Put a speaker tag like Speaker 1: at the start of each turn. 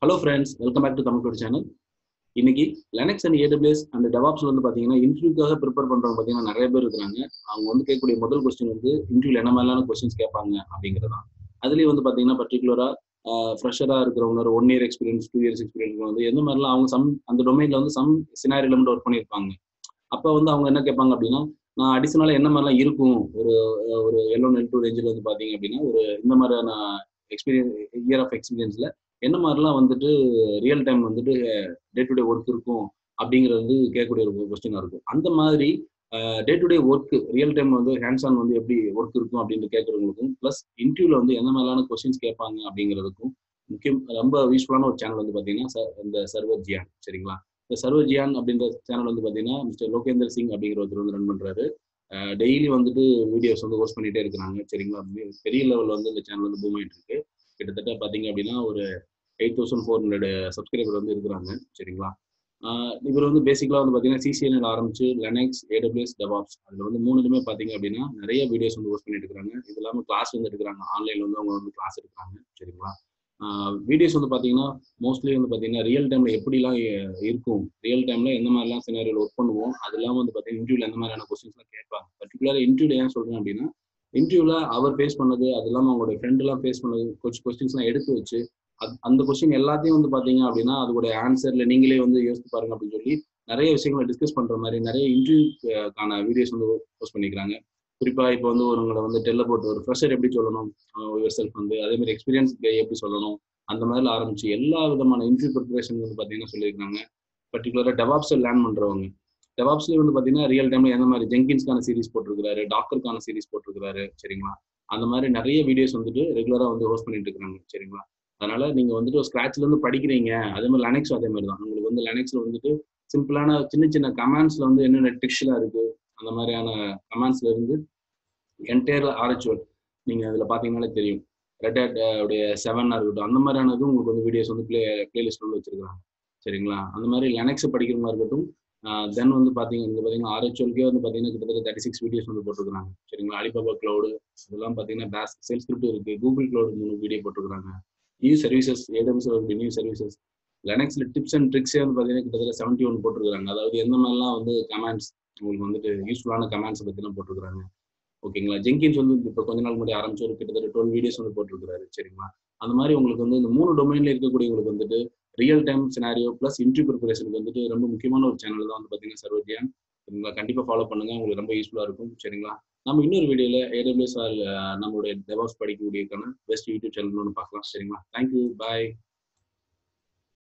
Speaker 1: hello friends welcome back to Tamil channel இன்னைக்கு Linux and AWS and டெவாப்ஸ்ல வந்து பாத்தீங்கன்னா இன்டர்வியூக்காக ப்ரிப்பேர் பண்றவங்க பாத்தீங்கன்னா நிறைய பேர் இருக்காங்க அவங்க வந்து கேட்கக்கூடிய முதல் கொஸ்டின் வந்து இன்டர்வியூல என்ன மாதிரியான கொஸ்டின்ஸ் கேட்பாங்க அப்படிங்கிறதான் அதுலயும் வந்து பாத்தீங்கன்னா பர்டிகுலரா ஃப்ரெஷரா இருக்கிறவங்க ஒரு one year experience two years experience வந்து எந்த மாதிரிலாம் அவங்க சம் அந்த டொமைன்ல வந்து சம் சினாரியில மட்டும் ஒர்க் பண்ணியிருப்பாங்க அப்போ வந்து அவங்க என்ன கேட்பாங்க அப்படின்னா நான் அடிஷனலாக என்ன மாதிரிலாம் இருக்கும் ஒரு ஒரு எல்லோ நெல் டூ ரேஞ்சில் வந்து பார்த்தீங்க அப்படின்னா ஒரு இந்த மாதிரியான எக்ஸ்பீரியன்ஸ் இயர் ஆஃப் எக்ஸ்பீரியன்ஸில் என்ன மாதிரிலாம் வந்துட்டு ரியல் டைம் வந்துட்டு டே டு டே ஒர்க் இருக்கும் அப்படிங்கிறது வந்து கேட்கக்கூடிய ஒரு கொஸ்டினாக இருக்கும் அந்த மாதிரி day to day work real time வந்து ஹேண்ட்ஸ் ஆன் வந்து எப்படி ஒர்க் இருக்கும் அப்படின்னு கேட்குறவங்களுக்கும் ப்ளஸ் இன்டர்வியூவில் வந்து எந்த மாதிரியான கொஸ்டின்ஸ் கேட்பாங்க அப்படிங்கிறதுக்கும் முக்கியம் ரொம்ப யூஸ்ஃபுல்லான ஒரு சேனல் வந்து பார்த்தீங்கன்னா இந்த சர்வர் ஜியான் சரிங்களா இந்த சர்வர் ஜியான் அப்படின்ற சேனல் வந்து பார்த்தீங்கன்னா மிஸ்டர் லோகேந்தர் சிங் அப்படிங்கிற ஒருத்தர் வந்து ரன் பண்ணுறாரு டெய்லி வந்துட்டு வீடியோஸ் வந்து போஸ்ட் பண்ணிட்டே இருக்கிறாங்க சரிங்களா பெரிய லெவலில் வந்து இந்த சேனல் வந்து பூம் ஆகிட்டு இருக்கு கிட்டத்தட்ட பார்த்தீங்க அப்படின்னா ஒரு eight thousand four hundred subscriber வந்து இருக்கிறாங்க சரிங்களா இவர் வந்து பேசிக்கலாக வந்து பார்த்தீங்கன்னா சிசிஎன்எல் ஆரம்பிச்சு லெனக்ஸ் ஏடபிள்யூஎஸ் டெவாப்ஸ் அதில் வந்து மூணுலுமே பார்த்தீங்க அப்படின்னா நிறைய வீடியோஸ் வந்து போஸ்ட் பண்ணிட்டு இருக்காங்க இது இல்லாமல் கிளாஸ் வந்து எடுக்கிறாங்க ஆன்லைனில் வந்து அவங்க வந்து கிளாஸ் எடுக்கிறாங்க சரிங்களா வீடியோஸ் வந்து பார்த்தீங்கன்னா மோஸ்ட்லி வந்து பார்த்தீங்கன்னா ரியல் டைமில் எப்படிலாம் இருக்கும் ரியல் டைமில் எந்த மாதிரிலாம் சினாரியில் ஒர்க் பண்ணுவோம் அது இல்லாமல் வந்து பார்த்தீங்கன்னா இன்டர்வியூவில் எந்த மாதிரியான கொஸ்டின்ஸ்லாம் கேட்பாங்க பர்டிகுலராக இன்டர்வியூல ஏன் சொல்கிறேன் அப்படின்னா இன்டர்வியூவில் அவர் ஃபேஸ் பண்ணது அது இல்லாமல் அவங்களுடைய ஃப்ரெண்டெல்லாம் ஃபேஸ் பண்ணது கொஞ்சம் கொஸ்டின்ஸ்லாம் எடுத்து வச்சு அது அந்த கொஸ்டின் எல்லாத்தையும் வந்து பார்த்தீங்க அப்படின்னா அதோடைய ஆன்சரில் நீங்களே வந்து யோசித்து பாருங்க அப்படின்னு சொல்லி நிறைய விஷயங்களை டிஸ்கஸ் பண்ணுற மாதிரி நிறைய இன்டர்வியூக்கான வீடியோஸ் வந்து போஸ்ட் பண்ணிக்கிறாங்க குறிப்பாக இப்போ வந்து ஒருங்களை வந்து டெல்ல போட்டு ஒரு ஃப்ரெஷர் எப்படி சொல்லணும் யுவர் செல்ஃப் வந்து அதே மாதிரி எக்ஸ்பீரியன்ஸ் எப்படி சொல்லணும் அந்த மாதிரில ஆரம்பிச்சு எல்லா விதமான இன்டர்வியூ ப்ரிப்பரேஷன் வந்து பார்த்தீங்கன்னா சொல்லியிருக்காங்க பர்டிகுலராக டெவாப்ஸை லேர்ன் பண்ணுறவங்க டெவாப்ஸ்லேயே வந்து பார்த்தீங்கன்னா ரியல் டைமில் எந்த மாதிரி ஜெங்கின்ஸ்க்கான சீரிஸ் போட்டிருக்காரு டாக்டருக்கான சீரிஸ் போட்டிருக்காரு சரிங்களா அந்த மாதிரி நிறைய வீடியோஸ் வந்துட்டு ரெகுலராக வந்து ஹோஸ்ட் பண்ணிட்டு இருக்காங்க சரிங்களா அதனால நீங்க வந்துட்டு ஸ்கிராச்ல இருந்து படிக்கிறீங்க அதே மாதிரி லெனக்ஸ் அதே மாதிரி தான் உங்களுக்கு வந்து லெனக்ஸ்ல வந்துட்டு சிம்பிளான சின்ன சின்ன கமாண்ட்ஸ்ல வந்து என்னென்ன ட்ரிக்ஸ்லாம் இருக்கு அந்த மாதிரியான கமாண்ட்ஸ்ல இருந்து என்டையர் ஆர்ச்சுவல் நீங்க அதுல பாத்தீங்கன்னாலே தெரியும் ரெட் ஹேட் உடைய செவனா இருக்கட்டும் அந்த மாதிரியானது உங்களுக்கு வந்து வீடியோஸ் வந்து பிளே பிளேலிஸ்ட் வந்து வச்சிருக்காங்க சரிங்களா அந்த மாதிரி லெனக்ஸ் படிக்கிறவங்க இருக்கட்டும் தென் வந்து பாத்தீங்க இங்க பாத்தீங்கன்னா ஆர்ஹெச்எல்கே வந்து பாத்தீங்கன்னா கிட்டத்தட்ட தேர்ட்டி சிக்ஸ் வீடியோஸ் வந்து போட்டிருக்காங்க சரிங்களா அலிபாபா கிளவுடு இதெல்லாம் பாத்தீங்கன்னா பேஸ் சேல் ஸ்கிரிப்ட் இருக்கு கூகுள் கிளவுட் மூணு வீடியோ போட்டிருக்காங்க நியூ சர்வீசஸ் ஏடபிள்யூஸ் வரக்கூடிய நியூ சர்வீசஸ் லெனக்ஸ்ல டிப்ஸ் அண்ட் ட்ரிக்ஸே வந்து பார்த்தீங்கன்னா கிட்டத்தட்ட செவன்ட்டி ஒன் போட்டிருக்காங்க அதாவது எந்த மாதிரிலாம் வந்து கமெண்ட்ஸ் உங்களுக்கு வந்துட்டு யூஸ்ஃபுல்லான கமெண்ட்ஸ் பற்றிலாம் போட்டிருக்காங்க ஓகேங்களா ஜெங்கின்ஸ் வந்து இப்போ கொஞ்ச நாள் முன்னாடி ஆரம்பிச்சு ஒரு கிட்டத்தட்ட டுவெல் வீடியோஸ் வந்து போட்டிருக்காரு சரிங்களா அந்த மாதிரி உங்களுக்கு வந்து இந்த மூணு டொமைன்ல இருக்கக்கூடியவங்களுக்கு வந்துட்டு real time scenario plus interview ப்ரிப்பரேஷனுக்கு வந்துட்டு ரொம்ப முக்கியமான ஒரு சேனல் தான் வந்து பார்த்தீங்கன்னா சர்வஜியான் உங்களை கண்டிப்பாக ஃபாலோ பண்ணுங்க உங்களுக்கு ரொம்ப யூஸ்ஃபுல்லாக இருக்கும் சரிங்களா நம்ம இன்னொரு வீடியோல ஏடபிள்யூஎஸ் நம்மளுடைய டெவாப்ஸ் படிக்கக்கூடியக்கான பெஸ்ட் யூடியூப் சேனல் ஒன்று பார்க்கலாம் சரிங்களா தேங்க்யூ பாய்